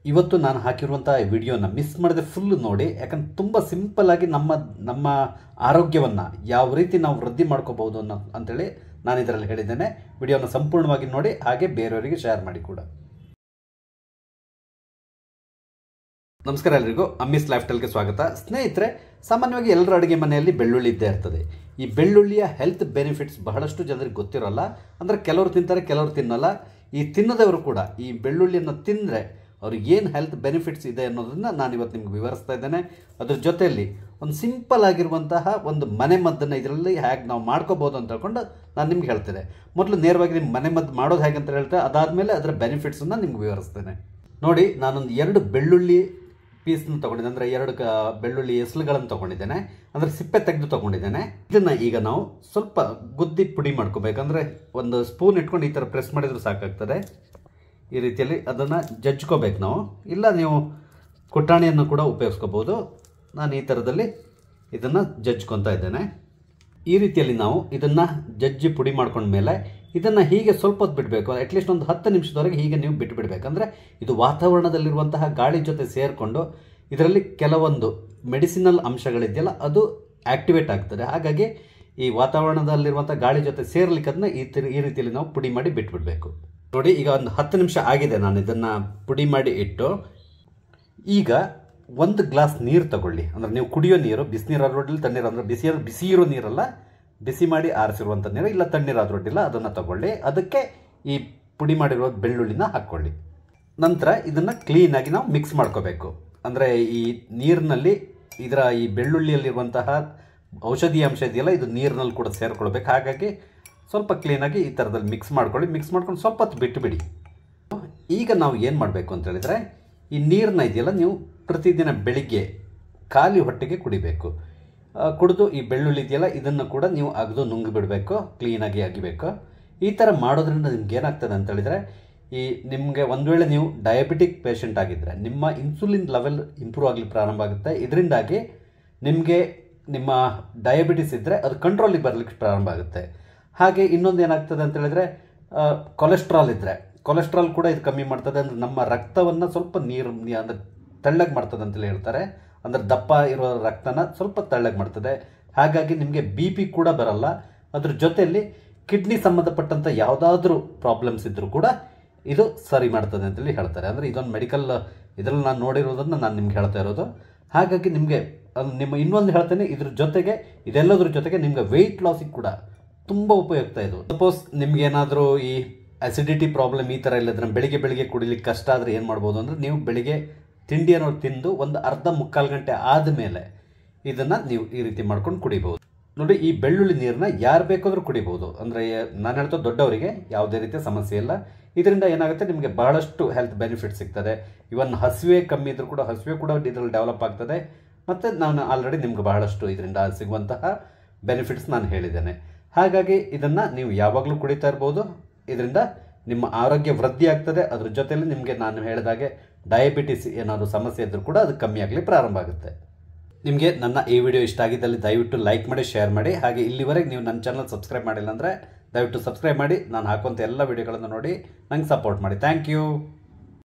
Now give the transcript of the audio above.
ಇವತ್ತು ನಾನು ಹಾಕಿರುವಂಥ ವಿಡಿಯೋನ ಮಿಸ್ ಮಾಡದೆ ಫುಲ್ ನೋಡಿ ಯಾಕಂದ್ರೆ ತುಂಬ ಸಿಂಪಲ್ ಆಗಿ ನಮ್ಮ ನಮ್ಮ ಆರೋಗ್ಯವನ್ನು ಯಾವ ರೀತಿ ನಾವು ವೃದ್ಧಿ ಮಾಡ್ಕೋಬಹುದು ಅನ್ನೋ ಅಂತೇಳಿ ನಾನು ಇದರಲ್ಲಿ ಹೇಳಿದ್ದೇನೆ ವಿಡಿಯೋನ ಸಂಪೂರ್ಣವಾಗಿ ನೋಡಿ ಹಾಗೆ ಬೇರೆಯವರಿಗೆ ಶೇರ್ ಮಾಡಿ ಕೂಡ ನಮಸ್ಕಾರ ಎಲ್ಲರಿಗೂ ಅಮ್ಮಿಸ್ ಲೈಫ್ ಸ್ಟೈಲ್ಗೆ ಸ್ವಾಗತ ಸ್ನೇಹಿತರೆ ಸಾಮಾನ್ಯವಾಗಿ ಎಲ್ಲರ ಅಡುಗೆ ಮನೆಯಲ್ಲಿ ಬೆಳ್ಳುಳ್ಳಿ ಇದ್ದೇ ಇರ್ತದೆ ಈ ಬೆಳ್ಳುಳ್ಳಿಯ ಹೆಲ್ತ್ ಬೆನಿಫಿಟ್ಸ್ ಬಹಳಷ್ಟು ಜನರಿಗೆ ಗೊತ್ತಿರೋಲ್ಲ ಅಂದರೆ ಕೆಲವರು ತಿಂತಾರೆ ಕೆಲವರು ತಿನ್ನಲ್ಲ ಈ ತಿನ್ನದವರು ಕೂಡ ಈ ಬೆಳ್ಳುಳ್ಳಿಯನ್ನು ತಿಂದರೆ ಅವ್ರಿಗೆ ಏನು ಹೆಲ್ತ್ ಬೆನಿಫಿಟ್ಸ್ ಇದೆ ಅನ್ನೋದನ್ನು ನಾನು ಇವತ್ತು ನಿಮ್ಗೆ ವಿವರಿಸ್ತಾ ಇದ್ದೇನೆ ಅದ್ರ ಜೊತೆಯಲ್ಲಿ ಒಂದು ಸಿಂಪಲ್ ಆಗಿರುವಂತಹ ಒಂದು ಮನೆ ಮದ್ದನ್ನು ಇದರಲ್ಲಿ ಹೇಗೆ ನಾವು ಮಾಡ್ಕೋಬೋದು ಅಂತ ಹೇಳ್ಕೊಂಡು ನಾನು ನಿಮ್ಗೆ ಹೇಳ್ತೇನೆ ಮೊದಲು ನೇರವಾಗಿ ನಿಮ್ಮ ಮನೆ ಮದ್ದು ಮಾಡೋದು ಹೇಗೆ ಅಂತ ಹೇಳ್ತೇನೆ ಅದಾದಮೇಲೆ ಅದರ ಬೆನಿಫಿಟ್ಸನ್ನು ನಿಮ್ಗೆ ವಿವರಿಸ್ತೇನೆ ನೋಡಿ ನಾನೊಂದು ಎರಡು ಬೆಳ್ಳುಳ್ಳಿ ಪೀಸ್ನ ತೊಗೊಂಡಿದ್ದೆ ಅಂದರೆ ಎರಡು ಕ ಬೆಳ್ಳುಳ್ಳಿ ಎಸ್ಲುಗಳನ್ನು ತೊಗೊಂಡಿದ್ದೇನೆ ಅಂದರೆ ಸಿಪ್ಪೆ ತೆಗೆದು ತೊಗೊಂಡಿದ್ದೇನೆ ಇದನ್ನು ಈಗ ನಾವು ಸ್ವಲ್ಪ ಗುದ್ದಿ ಪುಡಿ ಮಾಡ್ಕೋಬೇಕಂದ್ರೆ ಒಂದು ಸ್ಪೂನ್ ಇಟ್ಕೊಂಡು ಈ ಥರ ಪ್ರೆಸ್ ಮಾಡಿದರೂ ಸಾಕಾಗ್ತದೆ ಈ ರೀತಿಯಲ್ಲಿ ಅದನ್ನು ಜಜ್ಕೋಬೇಕು ನಾವು ಇಲ್ಲ ನೀವು ಕುಟ್ಟಾಣಿಯನ್ನು ಕೂಡ ಉಪಯೋಗಿಸ್ಕೋಬೋದು ನಾನು ಈ ಥರದಲ್ಲಿ ಇದನ್ನು ಜಜ್ಕೊತಾ ಇದ್ದೇನೆ ಈ ರೀತಿಯಲ್ಲಿ ನಾವು ಇದನ್ನು ಜಜ್ಜಿ ಪುಡಿ ಮಾಡ್ಕೊಂಡ್ಮೇಲೆ ಇದನ್ನು ಹೀಗೆ ಸ್ವಲ್ಪ ಹೊತ್ತು ಬಿಡಬೇಕು ಅಟ್ಲೀಸ್ಟ್ ಒಂದು ಹತ್ತು ನಿಮಿಷದವರೆಗೆ ಹೀಗೆ ನೀವು ಬಿಟ್ಟುಬಿಡಬೇಕು ಅಂದರೆ ಇದು ವಾತಾವರಣದಲ್ಲಿರುವಂತಹ ಗಾಳಿ ಜೊತೆ ಸೇರಿಕೊಂಡು ಇದರಲ್ಲಿ ಕೆಲವೊಂದು ಮೆಡಿಸಿನಲ್ ಅಂಶಗಳಿದೆಯಲ್ಲ ಅದು ಆ್ಯಕ್ಟಿವೇಟ್ ಆಗ್ತದೆ ಹಾಗಾಗಿ ಈ ವಾತಾವರಣದಲ್ಲಿರುವಂಥ ಗಾಳಿ ಜೊತೆ ಸೇರ್ಲಿಕ್ಕೆ ಅದನ್ನ ಈ ತಿ ಈ ರೀತಿಯಲ್ಲಿ ನಾವು ಪುಡಿ ಮಾಡಿ ಬಿಟ್ಬಿಡಬೇಕು ನೋಡಿ ಈಗ ಒಂದು ಹತ್ತು ನಿಮಿಷ ಆಗಿದೆ ನಾನು ಇದನ್ನು ಪುಡಿ ಮಾಡಿ ಇಟ್ಟು ಈಗ ಒಂದು ಗ್ಲಾಸ್ ನೀರು ತಗೊಳ್ಳಿ ಅಂದರೆ ನೀವು ಕುಡಿಯೋ ನೀರು ಬಿಸಿನೀರಾದ್ರೂ ಅಡ್ಡಿಲ್ಲ ತಣ್ಣೀರು ಅಂದರೆ ಬಿಸಿ ಬಿಸಿ ಇರೋ ನೀರಲ್ಲ ಬಿಸಿ ಮಾಡಿ ಆರಿಸಿರುವಂಥ ನೀರು ಇಲ್ಲ ತಣ್ಣೀರಾದ್ರೂ ಅಡ್ಡಿಲ್ಲ ಅದನ್ನು ತಗೊಳ್ಳಿ ಅದಕ್ಕೆ ಈ ಪುಡಿ ಮಾಡಿರೋ ಬೆಳ್ಳುಳ್ಳಿನ ಹಾಕ್ಕೊಳ್ಳಿ ನಂತರ ಇದನ್ನು ಕ್ಲೀನಾಗಿ ನಾವು ಮಿಕ್ಸ್ ಮಾಡ್ಕೋಬೇಕು ಅಂದರೆ ಈ ನೀರಿನಲ್ಲಿ ಇದರ ಈ ಬೆಳ್ಳುಳ್ಳಿಯಲ್ಲಿರುವಂತಹ ಔಷಧಿ ಅಂಶ ಇದೆಯಲ್ಲ ಇದು ನೀರಿನಲ್ಲಿ ಕೂಡ ಸೇರ್ಕೊಳ್ಬೇಕು ಹಾಗಾಗಿ ಸ್ವಲ್ಪ ಕ್ಲೀನಾಗಿ ಈ ಥರದಲ್ಲಿ ಮಿಕ್ಸ್ ಮಾಡ್ಕೊಳ್ಳಿ ಮಿಕ್ಸ್ ಮಾಡ್ಕೊಂಡು ಸ್ವಲ್ಪ ಹೊತ್ತು ಬಿಟ್ಟು ಬಿಡಿ ಈಗ ನಾವು ಏನು ಮಾಡಬೇಕು ಅಂತ ಹೇಳಿದರೆ ಈ ನೀರನ್ನ ಇದೆಯಲ್ಲ ನೀವು ಪ್ರತಿದಿನ ಬೆಳಿಗ್ಗೆ ಖಾಲಿ ಹೊಟ್ಟೆಗೆ ಕುಡಿಬೇಕು ಕುಡಿದು ಈ ಬೆಳ್ಳುಳ್ಳಿ ಇದೆಯಲ್ಲ ಇದನ್ನು ಕೂಡ ನೀವು ಅಗದು ನುಂಗಿ ಬಿಡಬೇಕು ಕ್ಲೀನಾಗಿ ಅಗಿಬೇಕು ಈ ಥರ ಮಾಡೋದ್ರಿಂದ ನಿಮ್ಗೆ ಏನಾಗ್ತದೆ ಅಂತ ಹೇಳಿದರೆ ಈ ನಿಮಗೆ ಒಂದು ವೇಳೆ ನೀವು ಡಯಾಬಿಟಿಕ್ ಪೇಷಂಟ್ ಆಗಿದ್ದರೆ ನಿಮ್ಮ ಇನ್ಸುಲಿನ್ ಲೆವೆಲ್ ಇಂಪ್ರೂವ್ ಆಗಲಿ ಪ್ರಾರಂಭ ಆಗುತ್ತೆ ಇದರಿಂದಾಗಿ ನಿಮಗೆ ನಿಮ್ಮ ಡಯಾಬಿಟಿಸ್ ಇದ್ದರೆ ಅದು ಕಂಟ್ರೋಲಿಗೆ ಬರಲಿಕ್ಕೆ ಪ್ರಾರಂಭ ಆಗುತ್ತೆ ಹಾಗೆ ಇನ್ನೊಂದು ಏನಾಗ್ತದೆ ಅಂತ ಹೇಳಿದ್ರೆ ಕೊಲೆಸ್ಟ್ರಾಲ್ ಇದ್ದರೆ ಕೊಲೆಸ್ಟ್ರಾಲ್ ಕೂಡ ಇದು ಕಮ್ಮಿ ಮಾಡ್ತದೆ ಅಂದರೆ ನಮ್ಮ ರಕ್ತವನ್ನು ಸ್ವಲ್ಪ ನೀರು ಅಂದರೆ ತೆಳ್ಳಗೆ ಮಾಡ್ತದೆ ಅಂತೇಳಿ ಹೇಳ್ತಾರೆ ಅಂದರೆ ದಪ್ಪ ಇರೋ ರಕ್ತನ ಸ್ವಲ್ಪ ತೆಳ್ಳಗೆ ಮಾಡ್ತದೆ ಹಾಗಾಗಿ ನಿಮಗೆ ಬಿ ಪಿ ಕೂಡ ಬರಲ್ಲ ಅದ್ರ ಜೊತೆಯಲ್ಲಿ ಕಿಡ್ನಿ ಸಂಬಂಧಪಟ್ಟಂಥ ಯಾವುದಾದ್ರೂ ಪ್ರಾಬ್ಲಮ್ಸ್ ಇದ್ದರೂ ಕೂಡ ಇದು ಸರಿ ಮಾಡ್ತದೆ ಅಂತೇಳಿ ಹೇಳ್ತಾರೆ ಅಂದರೆ ಇದೊಂದು ಮೆಡಿಕಲ್ ಇದರಲ್ಲಿ ನಾನು ನೋಡಿರೋದನ್ನು ನಾನು ನಿಮ್ಗೆ ಹೇಳ್ತಾ ಇರೋದು ಹಾಗಾಗಿ ನಿಮಗೆ ನಿಮ್ಮ ಇನ್ನೊಂದು ಹೇಳ್ತೇನೆ ಇದ್ರ ಜೊತೆಗೆ ಇದೆಲ್ಲದ್ರ ಜೊತೆಗೆ ನಿಮಗೆ ವೆಯ್ಟ್ ಲಾಸಿಗೆ ಕೂಡ ತುಂಬ ಉಪಯುಕ್ತ ಇದು ಸಪೋಸ್ ನಿಮ್ಗೆ ಏನಾದರೂ ಈ ಅಸಿಡಿಟಿ ಪ್ರಾಬ್ಲಮ್ ಈ ಥರ ಇಲ್ಲದ್ರೆ ಬೆಳಿಗ್ಗೆ ಬೆಳಿಗ್ಗೆ ಕುಡಿಲಿಕ್ಕೆ ಕಷ್ಟ ಆದರೆ ಏನು ಮಾಡ್ಬೋದು ಅಂದರೆ ನೀವು ಬೆಳಿಗ್ಗೆ ತಿಂಡಿ ಅನ್ನೋದು ತಿಂದು ಒಂದು ಅರ್ಧ ಮುಕ್ಕಾಲು ಗಂಟೆ ಆದಮೇಲೆ ಇದನ್ನು ನೀವು ಈ ರೀತಿ ಮಾಡ್ಕೊಂಡು ಕುಡಿಬೋದು ನೋಡಿ ಈ ಬೆಳ್ಳುಳ್ಳಿ ನೀರನ್ನ ಯಾರು ಬೇಕಾದರೂ ಕುಡಿಬೋದು ಅಂದರೆ ನಾನು ಹೇಳ್ತಾ ದೊಡ್ಡವರಿಗೆ ಯಾವುದೇ ರೀತಿಯ ಸಮಸ್ಯೆ ಇಲ್ಲ ಇದರಿಂದ ಏನಾಗುತ್ತೆ ನಿಮಗೆ ಬಹಳಷ್ಟು ಹೆಲ್ತ್ ಬೆನಿಫಿಟ್ ಸಿಗ್ತದೆ ಇವನ್ ಹಸಿವೆ ಕಮ್ಮಿ ಇದ್ರೂ ಕೂಡ ಹಸಿವೆ ಕೂಡ ಇದರಲ್ಲಿ ಡೆವಲಪ್ ಆಗ್ತದೆ ಮತ್ತು ನಾನು ಆಲ್ರೆಡಿ ನಿಮ್ಗೆ ಬಹಳಷ್ಟು ಇದರಿಂದ ಸಿಗುವಂತಹ ಬೆನಿಫಿಟ್ಸ್ ನಾನು ಹೇಳಿದ್ದೇನೆ ಹಾಗಾಗಿ ಇದನ್ನು ನೀವು ಯಾವಾಗಲೂ ಕುಡಿತಾ ಇರ್ಬೋದು ಇದರಿಂದ ನಿಮ್ಮ ಆರೋಗ್ಯ ವೃದ್ಧಿ ಆಗ್ತದೆ ಅದ್ರ ಜೊತೆಯಲ್ಲಿ ನಿಮಗೆ ನಾನು ಹೇಳಿದಾಗೆ ಡಯಾಬಿಟಿಸ್ ಏನಾದರೂ ಸಮಸ್ಯೆ ಇದ್ದರೂ ಕೂಡ ಅದು ಕಮ್ಮಿ ಆಗಲಿ ಪ್ರಾರಂಭ ಆಗುತ್ತೆ ನಿಮಗೆ ನನ್ನ ಈ ವಿಡಿಯೋ ಇಷ್ಟ ಆಗಿದ್ದಲ್ಲಿ ದಯವಿಟ್ಟು ಲೈಕ್ ಮಾಡಿ ಶೇರ್ ಮಾಡಿ ಹಾಗೆ ಇಲ್ಲಿವರೆಗೆ ನೀವು ನನ್ನ ಚಾನಲ್ ಸಬ್ಸ್ಕ್ರೈಬ್ ಮಾಡಿಲ್ಲ ಅಂದರೆ ದಯವಿಟ್ಟು ಸಬ್ಸ್ಕ್ರೈಬ್ ಮಾಡಿ ನಾನು ಹಾಕುವಂಥ ಎಲ್ಲ ವಿಡಿಯೋಗಳನ್ನು ನೋಡಿ ನಂಗೆ ಸಪೋರ್ಟ್ ಮಾಡಿ ಥ್ಯಾಂಕ್ ಯು